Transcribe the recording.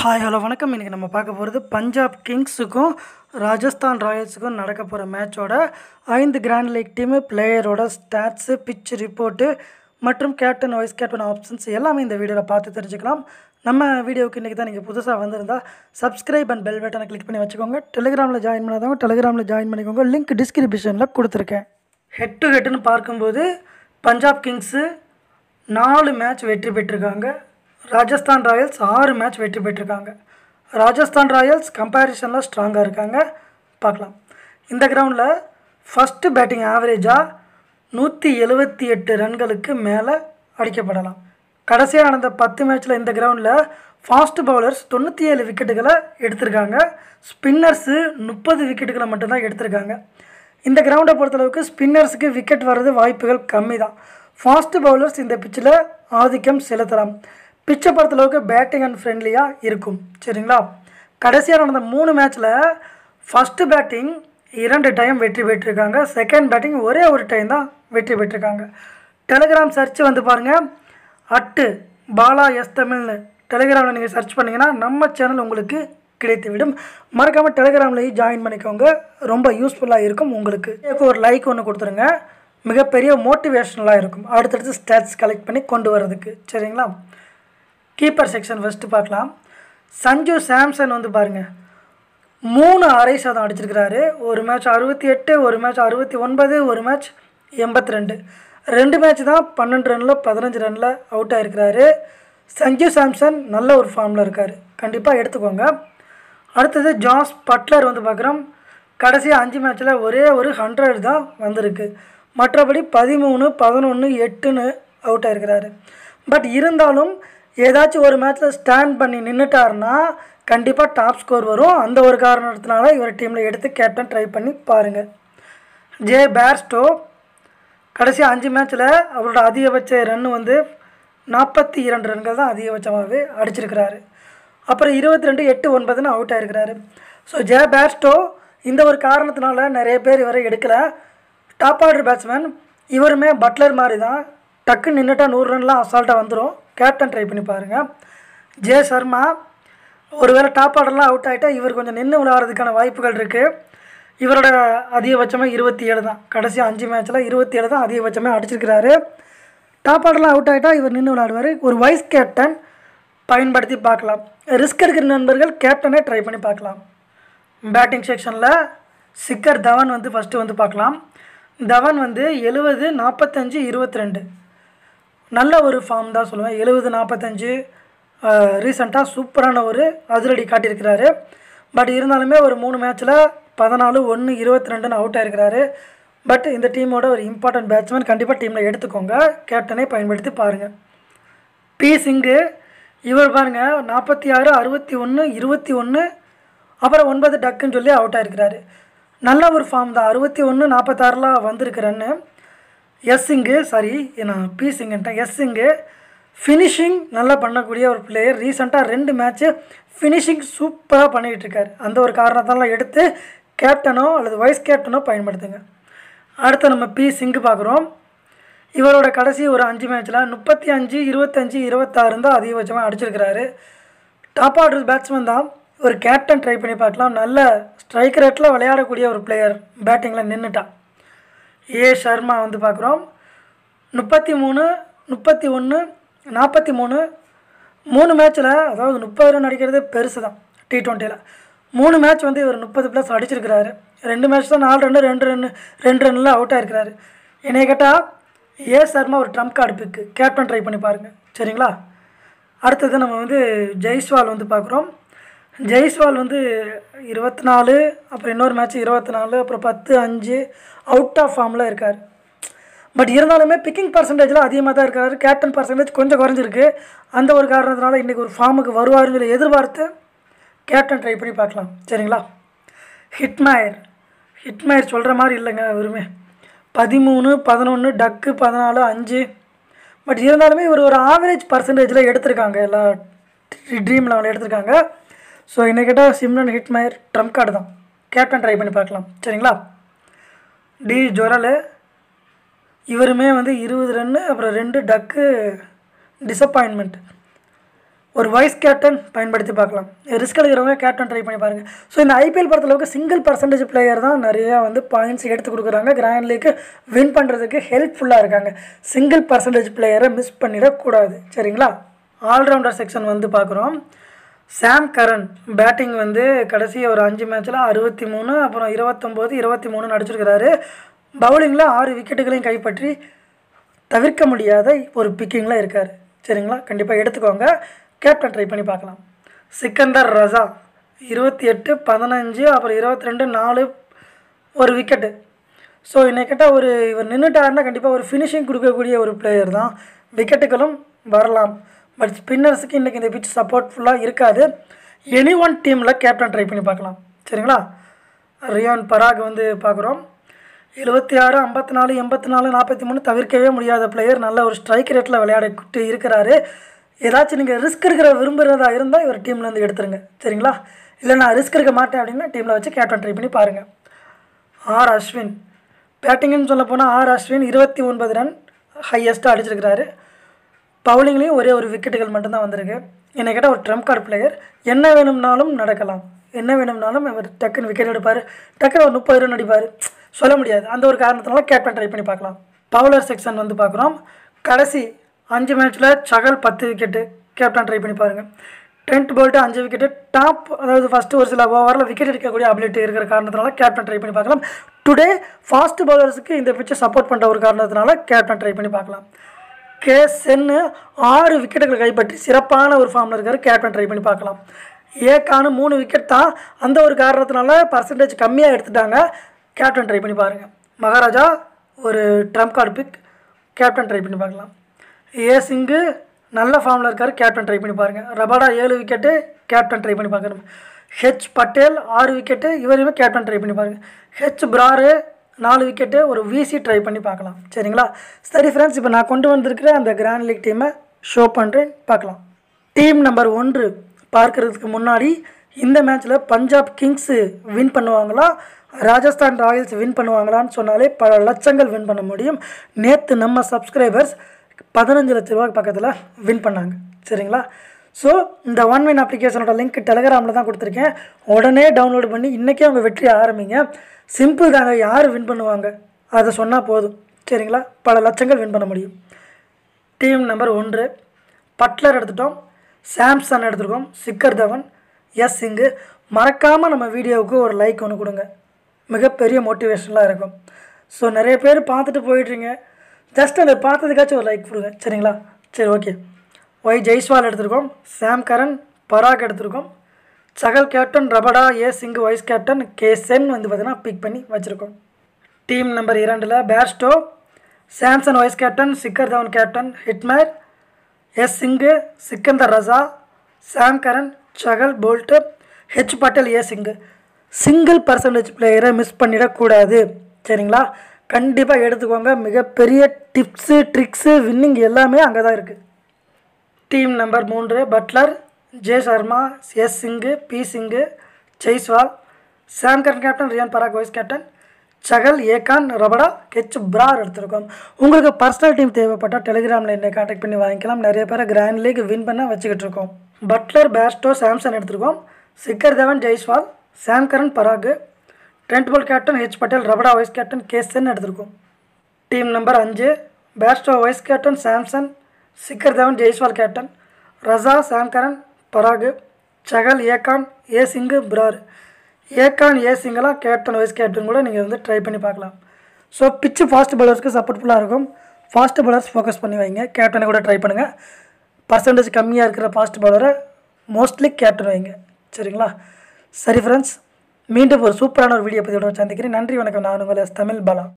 hi hello வணக்கம் இன்றைக்கி நம்ம பார்க்க போகிறது பஞ்சாப் கிங்ஸுக்கும் ராஜஸ்தான் ராயல்ஸுக்கும் நடக்க போகிற மேட்சோட ஐந்து கிராண்ட் லீக் டீமு பிளேயரோட ஸ்டாட்ஸு பிச் ரிப்போர்ட்டு மற்றும் கேப்டன் வைஸ் கேப்டன் ஆப்ஷன்ஸ் எல்லாமே இந்த வீடியோவில் பார்த்து தெரிஞ்சுக்கலாம் நம்ம வீடியோவுக்கு இன்றைக்கி தான் நீங்கள் புதுசாக வந்திருந்தா சப்ஸ்கிரைப் அண்ட் பெல் பட்டனை கிளிக் பண்ணி வச்சுக்கோங்க டெலிகிராமில் ஜாயின் பண்ணாதவங்க டெலிகிராமில் ஜாயின் பண்ணிக்கோங்க லிங்க் டிஸ்கிரிப்ஷனில் கொடுத்துருக்கேன் ஹெட் டு ஹெட்னு பார்க்கும்போது பஞ்சாப் கிங்ஸு நாலு மேட்ச் வெற்றி பெற்றிருக்காங்க ராஜஸ்தான் ராயல்ஸ் ஆறு மேட்ச் வெற்றி பெற்றிருக்காங்க ராஜஸ்தான் ராயல்ஸ் கம்பேரிசனில் ஸ்ட்ராங்காக இருக்காங்க பார்க்கலாம் இந்த கிரவுண்டில் ஃபஸ்ட்டு பேட்டிங் ஆவரேஜாக நூற்றி எழுபத்தி எட்டு ரன்களுக்கு மேலே அடிக்கப்படலாம் கடைசியாக நடந்த பத்து மேட்ச்சில் இந்த கிரவுண்டில் ஃபாஸ்ட் பவுலர்ஸ் தொண்ணூற்றி ஏழு விக்கெட்டுகளை எடுத்திருக்காங்க ஸ்பின்னர்ஸு முப்பது விக்கெட்டுகளை மட்டும்தான் எடுத்திருக்காங்க இந்த கிரவுண்டை பொறுத்தளவுக்கு ஸ்பின்னர்ஸுக்கு விக்கெட் வர்றது வாய்ப்புகள் கம்மி தான் ஃபாஸ்ட் பவுலர்ஸ் இந்த பிச்சில் ஆதிக்கம் செலுத்தலாம் பிச்சை பொறுத்தளவுக்கு பேட்டிங் அண்ட் ஃப்ரெண்ட்லியாக இருக்கும் சரிங்களா கடைசியாக நடந்த மூணு மேட்ச்சில் ஃபஸ்ட்டு பேட்டிங் இரண்டு டைம் வெற்றி பெற்றிருக்காங்க செகண்ட் பேட்டிங் ஒரே ஒரு டைம் தான் வெற்றி பெற்றிருக்காங்க டெலிகிராம் சர்ச் வந்து பாருங்கள் அட்டு பாலா எஸ் தமிழ்னு டெலிகிராமில் நீங்கள் சர்ச் பண்ணிங்கன்னா நம்ம சேனல் உங்களுக்கு கிடைத்துவிடும் மறக்காமல் டெலிகிராம்லேயும் ஜாயின் பண்ணிக்கோங்க ரொம்ப யூஸ்ஃபுல்லாக இருக்கும் உங்களுக்கு இப்போ ஒரு லைக் ஒன்று கொடுத்துருங்க மிகப்பெரிய மோட்டிவேஷ்னலாக இருக்கும் அடுத்தடுத்து ஸ்டாட்ஸ் கலெக்ட் பண்ணி கொண்டு வரதுக்கு சரிங்களா கீப்பர் செக்ஷன் ஃபஸ்ட்டு பார்க்கலாம் சஞ்சு சாம்சன் வந்து பாருங்கள் மூணு அரை சதம் அடிச்சிருக்கிறாரு ஒரு மேட்ச் அறுபத்தி எட்டு ஒரு மேட்ச் அறுபத்தி ஒன்பது ஒரு மேட்ச் எண்பத்தி ரெண்டு ரெண்டு மேட்ச் தான் பன்னெண்டு ரனில் பதினஞ்சு ரனில் அவுட் ஆகிருக்கிறாரு சஞ்சு சாம்சன் நல்ல ஒரு ஃபார்மில் இருக்கார் கண்டிப்பாக எடுத்துக்கோங்க அடுத்தது ஜாஸ் பட்லர் வந்து பார்க்குறோம் கடைசி அஞ்சு மேட்ச்சில் ஒரே ஒரு ஹண்ட்ரட் தான் வந்திருக்கு மற்றபடி பதிமூணு பதினொன்று எட்டுன்னு அவுட் ஆகிருக்கிறாரு பட் இருந்தாலும் ஏதாச்சும் ஒரு மேட்ச்சில் ஸ்டாண்ட் பண்ணி நின்றுட்டாருன்னா கண்டிப்பாக டாப் ஸ்கோர் வரும் அந்த ஒரு காரணத்தினால இவர் டீமில் எடுத்து கேப்டன் ட்ரை பண்ணி பாருங்கள் ஜே பேர்ஸ்டோ கடைசி அஞ்சு மேட்ச்சில் அவரோட அதிகபட்ச ரன் வந்து நாற்பத்தி இரண்டு ரன்கள் தான் அதிகபட்சமாகவே அடிச்சிருக்கிறாரு அப்புறம் இருபத்தி ரெண்டு எட்டு ஒன்பதுன்னு அவுட் ஆகிருக்கிறாரு ஸோ ஜே பேர்ஸ்டோ இந்த ஒரு காரணத்தினால நிறைய பேர் இவரை எடுக்கலை டாப் ஆர்டர் பேட்ஸ்மேன் இவருமே பட்லர் மாதிரி தான் டக்குன்னு நின்றுட்டா நூறு ரன்லாம் அசால்ட்டாக வந்துடும் கேப்டன் ட்ரை பண்ணி பாருங்கள் ஜே சர்மா ஒருவேளை டாப் ஆர்டர்லாம் அவுட் ஆகிட்டா இவர் கொஞ்சம் நின்று விளையாடுறதுக்கான வாய்ப்புகள் இருக்குது இவரோட அதிகபட்சமாக இருபத்தி ஏழு தான் கடைசி அஞ்சு மேட்ச்சில் இருபத்தி ஏழு தான் அதிகபட்சமாக அடிச்சிருக்கிறாரு டாப் ஆர்டர்லாம் அவுட் ஆகிட்டா இவர் நின்று விளையாடுவார் ஒரு வைஸ் கேப்டன் பயன்படுத்தி பார்க்கலாம் ரிஸ்க் எடுக்கிற நண்பர்கள் கேப்டனே ட்ரை பண்ணி பார்க்கலாம் பேட்டிங் செக்ஷனில் சிக்கர் தவன் வந்து ஃபஸ்ட்டு வந்து பார்க்கலாம் தவன் வந்து எழுபது நாற்பத்தஞ்சு இருபத்தி ரெண்டு நல்ல ஒரு ஃபார்ம் தான் சொல்லுவேன் எழுபது நாற்பத்தஞ்சு ரீசெண்டாக சூப்பரான ஒரு அதிரடி காட்டியிருக்கிறாரு பட் இருந்தாலுமே ஒரு மூணு மேட்ச்சில் பதினாலு ஒன்று இருபத்தி ரெண்டுன்னு அவுட் ஆகிருக்கிறாரு பட் இந்த டீமோட ஒரு இம்பார்ட்டன்ட் பேட்ஸ்மேன் கண்டிப்பாக டீமில் எடுத்துக்கோங்க கேப்டனை பயன்படுத்தி பாருங்கள் பி சிங்கு இவர் பாருங்கள் நாற்பத்தி ஆறு அறுபத்தி ஒன்று இருபத்தி ஒன்று அப்புறம் ஒன்பது டக்குன்னு சொல்லி அவுட் ஆகிருக்கிறாரு நல்ல ஒரு ஃபார்ம் தான் அறுபத்தி ஒன்று நாற்பத்தாறுலாம் வந்திருக்கு ரன்னு எஸ் சிங்கு சாரி நான் பி சிங்குன்ட்டேன் எஸ் சிங்கு ஃபினிஷிங் நல்லா பண்ணக்கூடிய ஒரு பிளேயர் ரீசெண்டாக ரெண்டு மேட்ச்சு ஃபினிஷிங் சூப்பராக பண்ணிக்கிட்டு இருக்காரு அந்த ஒரு காரணத்தால எடுத்து கேப்டனோ அல்லது வைஸ் கேப்டனோ பயன்படுத்துங்க அடுத்து நம்ம பி சிங்கு பார்க்குறோம் இவரோட கடைசி ஒரு அஞ்சு மேட்ச்சில் முப்பத்தி அஞ்சு இருபத்தஞ்சி இருபத்தாறு தான் அதிகபட்சமாக அடிச்சிருக்கிறாரு டாப் ஆர்டர் பேட்ஸ்மேன் தான் ஒரு கேப்டன் ட்ரை பண்ணி பார்க்கலாம் நல்ல ஸ்ட்ரைக் ரேட்டில் விளையாடக்கூடிய ஒரு பிளேயர் பேட்டிங்கில் நின்றுட்டான் ஏ சர்மா வந்து பார்க்குறோம் முப்பத்தி மூணு முப்பத்தி ஒன்று நாற்பத்தி மூணு மூணு மேட்ச்சில் அதாவது முப்பது ரன் அடிக்கிறது பெருசு தான் டி ட்வெண்ட்டியில் மூணு மேட்ச் வந்து இவர் முப்பது ப்ளஸ் அடிச்சிருக்கிறாரு ரெண்டு மேட்ச் தான் நாலு ரன்னு ரெண்டு ரன்னு ரெண்டு ரன்னில் அவுட் ஆகிருக்கிறாரு என்னைய கேட்டால் ஏ சர்மா ஒரு trump card pick captain try பண்ணி பாருங்கள் சரிங்களா அடுத்தது நம்ம வந்து ஜெய்ஸ்வால் வந்து பார்க்குறோம் ஜெய்ஸ்வால் வந்து இருபத்தி நாலு அப்புறம் இன்னொரு மேட்ச் இருபத்தி நாலு அப்புறம் பத்து அஞ்சு அவுட் ஆஃப் ஃபார்மில் இருக்கார் பட் இருந்தாலுமே பிக்கிங் பர்சன்டேஜில் அதிகமாக தான் இருக்கார் கேப்டன் பர்சன்டேஜ் கொஞ்சம் குறைஞ்சிருக்கு அந்த ஒரு காரணத்தினால இன்றைக்கி ஒரு ஃபார்முக்கு வருவாருன்னு சொல்லி எதிர்பார்த்து கேப்டன் ட்ரை பண்ணி பார்க்கலாம் சரிங்களா ஹிட்மயர் ஹிட்மயர் சொல்கிற மாதிரி இல்லைங்க அவருமே பதிமூணு பதினொன்று டக்கு பதினாலு அஞ்சு பட் இருந்தாலுமே இவர் ஒரு ஆவரேஜ் பர்சன்டேஜில் எடுத்திருக்காங்க எல்லா ட்ரீம் லெவலில் எடுத்திருக்காங்க ஸோ என்ன கேட்டால் சிம்ரன் ஹிட்மயர் ட்ரம்ப் கார்டு தான் கேப்டன் ட்ரை பண்ணி பார்க்கலாம் சரிங்களா டி ஜொரலு இவருமே வந்து இருபது ரன்னு அப்புறம் ரெண்டு டக்கு டிசப்பாயின்மெண்ட் ஒரு வைஸ் கேப்டன் பயன்படுத்தி பார்க்கலாம் ரிஸ்க் எடுக்கிறவங்க கேப்டன் ட்ரை பண்ணி பாருங்கள் ஸோ இந்த ஐபிஎல் பொறுத்தளவுக்கு சிங்கிள் பர்சன்டேஜ் பிளேயர் தான் நிறையா வந்து பாயிண்ட்ஸ் எடுத்து கொடுக்குறாங்க கிராண்ட் லீக் வின் பண்ணுறதுக்கு ஹெல்ப்ஃபுல்லாக இருக்காங்க சிங்கிள் பர்சன்டேஜ் பிளேயரை மிஸ் பண்ணிடக்கூடாது சரிங்களா ஆல்ரவுண்டர் செக்ஷன் வந்து பார்க்குறோம் சாம் கரன் பேட்டிங் வந்து கடைசி ஒரு அஞ்சு மேட்ச்சில் அறுபத்தி மூணு அப்புறம் இருபத்தொம்போது இருபத்தி மூணு அடிச்சிருக்கிறாரு பவுலிங்கில் ஆறு விக்கெட்டுகளையும் கைப்பற்றி தவிர்க்க முடியாத ஒரு பிக்கிங்கில் இருக்கார் சரிங்களா கண்டிப்பாக எடுத்துக்கோங்க கேப்டன் ட்ரை பண்ணி பார்க்கலாம் சிக்கந்தர் ரசா இருபத்தி எட்டு பதினஞ்சு அப்புறம் இருபத்தி ரெண்டு நாலு ஒரு விக்கெட்டு ஸோ என்னை கேட்டால் ஒரு இவர் நின்றுட்டாருன்னா கண்டிப்பாக ஒரு ஃபினிஷிங் கொடுக்கக்கூடிய ஒரு பிளேயர் தான் விக்கெட்டுகளும் வரலாம் பட் ஸ்பின்னர்ஸுக்கு இன்றைக்கி இந்த பிச் சப்போர்ட்ஃபுல்லாக இருக்காது எனி ஒன் டீமில் கேப்டன் ட்ரை பண்ணி பார்க்கலாம் சரிங்களா ரியான் பராக் வந்து பார்க்குறோம் எழுபத்தி ஆறு ஐம்பத்தி நாலு எண்பத்தி நாலு நாற்பத்தி மூணு தவிர்க்கவே முடியாத பிளேயர் நல்ல ஒரு ஸ்ட்ரைக் ரேட்டில் விளையாடிக்கிட்டு இருக்கிறாரு ஏதாச்சும் நீங்கள் ரிஸ்க் இருக்கிற விரும்புகிறதா இருந்தால் இவர் டீம்லேருந்து எடுத்துருங்க சரிங்களா இல்லை நான் ரிஸ்க் இருக்க மாட்டேன் அப்படின்னா டீமில் வச்சு கேப்டன் ட்ரை பண்ணி பாருங்கள் ஆர் அஸ்வின் பேட்டிங்னு சொல்ல போனால் ஆர் அஸ்வின் இருபத்தி ஒன்பது ரன் ஹையஸ்ட்டாக அடிச்சிருக்கிறாரு பவுலிங்லேயும் ஒரே ஒரு விக்கெட்டுகள் மட்டும்தான் வந்திருக்கு என்னை கேட்டால் ஒரு ட்ரம்ப் கார்டு பிளேயர் என்ன வேணும்னாலும் நடக்கலாம் என்ன வேணும்னாலும் அவர் டக்குன்னு விக்கெட் எடுப்பார் டக்குன்னு ஒரு முப்பது ரன் அடிப்பார் சொல்ல முடியாது அந்த ஒரு காரணத்தினால கேப்டன் ட்ரை பண்ணி பார்க்கலாம் பவுலர் செக்ஷன் வந்து பார்க்குறோம் கடைசி அஞ்சு மேட்ச்சில் சகல் பத்து விக்கெட்டு கேப்டன் ட்ரை பண்ணி பாருங்கள் டென்ட் போல்ட்டு அஞ்சு விக்கெட்டு டாப் அதாவது ஃபஸ்ட்டு ஒரு சில ஓவரில் விக்கெட் எடுக்கக்கூடிய அபிலிட்டி இருக்கிற காரணத்தினால கேப்டன் ட்ரை பண்ணி பார்க்கலாம் டுடே ஃபாஸ்ட் பவுலர்ஸுக்கு இந்த பிச்சை சப்போர்ட் பண்ணுற ஒரு காரணத்தினால கேப்டன் ட்ரை பண்ணி பார்க்கலாம் கே சென்னு ஆறு விக்கெட்டுகளை கைப்பற்றி சிறப்பான ஒரு ஃபார்மில் இருக்கார் கேப்டன் ட்ரை பண்ணி பார்க்கலாம் ஏக்கானு மூணு விக்கெட் தான் அந்த ஒரு காரணத்தினால பர்சன்டேஜ் கம்மியாக எடுத்துட்டாங்க கேப்டன் ட்ரை பண்ணி பாருங்கள் மகாராஜா ஒரு trump card pick captain try பண்ணி பார்க்கலாம் ஏ சிங்கு நல்ல ஃபார்மில் இருக்கார் கேப்டன் ட்ரை பண்ணி பாருங்கள் ரபாடா ஏழு விக்கெட்டு கேப்டன் ட்ரை பண்ணி பார்க்கணும் ஹெச் பட்டேல் ஆறு விக்கெட்டு இவரையுமே கேப்டன் ட்ரை பண்ணி பாருங்கள் ஹெச் பிராரு நாலு விக்கெட்டு ஒரு விசி ட்ரை பண்ணி பார்க்கலாம் சரிங்களா சரி ஃப்ரெண்ட்ஸ் இப்போ நான் கொண்டு வந்திருக்கிற அந்த கிராண்ட் லீக் டீமை ஷோ பண்ணுறேன் பார்க்கலாம் டீம் நம்பர் ஒன்று பார்க்கறதுக்கு முன்னாடி இந்த மேட்ச்சில் பஞ்சாப் கிங்ஸு வின் பண்ணுவாங்களா ராஜஸ்தான் ராயல்ஸ் வின் பண்ணுவாங்களான்னு சொன்னாலே பல லட்சங்கள் வின் பண்ண முடியும் நேற்று நம்ம சப்ஸ்கிரைபர்ஸ் பதினஞ்சு லட்ச ரூபாய்க்கு பக்கத்தில் வின் பண்ணாங்க சரிங்களா ஸோ இந்த ஒன் வின் அப்ளிகேஷனோட லிங்க் டெலகிராமில் தான் கொடுத்துருக்கேன் உடனே டவுன்லோட் பண்ணி இன்றைக்கே அவங்க வெற்றி ஆரம்பிங்க சிம்பிள் தாங்க யார் வின் பண்ணுவாங்க அதை சொன்னால் போதும் சரிங்களா பல லட்சங்கள் வின் பண்ண முடியும் டீம் நம்பர் ஒன்று பட்லர் எடுத்துட்டோம் சாம்சன் எடுத்துருக்கோம் சிக்கர் தவன் எஸ் சிங்கு மறக்காமல் நம்ம வீடியோவுக்கு ஒரு லைக் ஒன்று கொடுங்க மிகப்பெரிய மோட்டிவேஷனலாக இருக்கும் ஸோ நிறைய பேர் பார்த்துட்டு போயிட்டுருங்க ஜஸ்ட் அதை பார்த்ததுக்காச்சும் ஒரு லைக் கொடுங்க சரிங்களா சரி ஓகே ஒய் ஜெய்ஸ்வால் எடுத்திருக்கோம் சாம் கரன் பராக் எடுத்திருக்கோம் Chahal captain Rabada A Singh vice captain K Sen வந்து பார்த்தீங்கன்னா பிக் பண்ணி வச்சுருக்கோம் டீம் நம்பர் இரண்டில் Bairstow Samson vice captain Shikhar Dhawan captain Hetmyer S Singh Sikandar Raza Sam Curran Chahal Boult H Patel A Singh single percentage பிளேயரை மிஸ் பண்ணிடக்கூடாது சரிங்களா கண்டிப்பாக எடுத்துக்கோங்க மிகப்பெரிய டிப்ஸு ட்ரிக்ஸு வின்னிங் எல்லாமே அங்கே தான் இருக்குது டீம் நம்பர் மூன்று Buttler J Sharma S Singh P Singh Jaiswal Sam Curran captain Riyan Parag vice captain Chahal ஏகான் ரபடா கெச் பிரார் எடுத்திருக்கோம் உங்களுக்கு பர்சனல் டீம் தேவைப்பட்டால் டெலிகிராமில் என்னை காண்டாக்ட் பண்ணி வாங்கிக்கலாம் நிறைய பேரை கிராண்ட் லீக் வின் பண்ண வச்சுக்கிட்டு இருக்கோம் பட்லர் பேஸ்டோ சாம்சன் எடுத்திருக்கோம் Shikhar Dhawan Jaiswal Sam Curran Parag Trent Boult captain H Patel Rabada vice captain Kishan எடுத்திருக்கோம் டீம் நம்பர் அஞ்சு Bairstow vice captain Samson Shikhar Dhawan Jaiswal captain Raza Sam Curran Parag Chahal ஏகான் ஏ சிங்கு பிரார் ஏகான் ஏ சிங்கெல்லாம் கேப்டன் வைஸ் கேப்டன் கூட நீங்கள் வந்து ட்ரை பண்ணி பார்க்கலாம் ஸோ பிச்சு ஃபாஸ்ட் பவுலர்ஸ்க்கு சப்போர்ட்ஃபுல்லாக இருக்கும் ஃபாஸ்ட் பவுலர்ஸ் ஃபோக்கஸ் பண்ணி வைங்க கேப்டனை கூட ட்ரை பண்ணுங்கள் பர்சன்டேஜ் கம்மியாக இருக்கிற ஃபாஸ்ட் பவுலரை மோஸ்ட்லி கேப்டன் வைங்க சரிங்களா சரி ஃப்ரெண்ட்ஸ் மீண்டும் ஒரு சூப்பரான ஒரு வீடியோ பதிவோட சந்திக்கிறேன் நன்றி வணக்கம் நான் உங்கள் எஸ் தமிழ் பாலா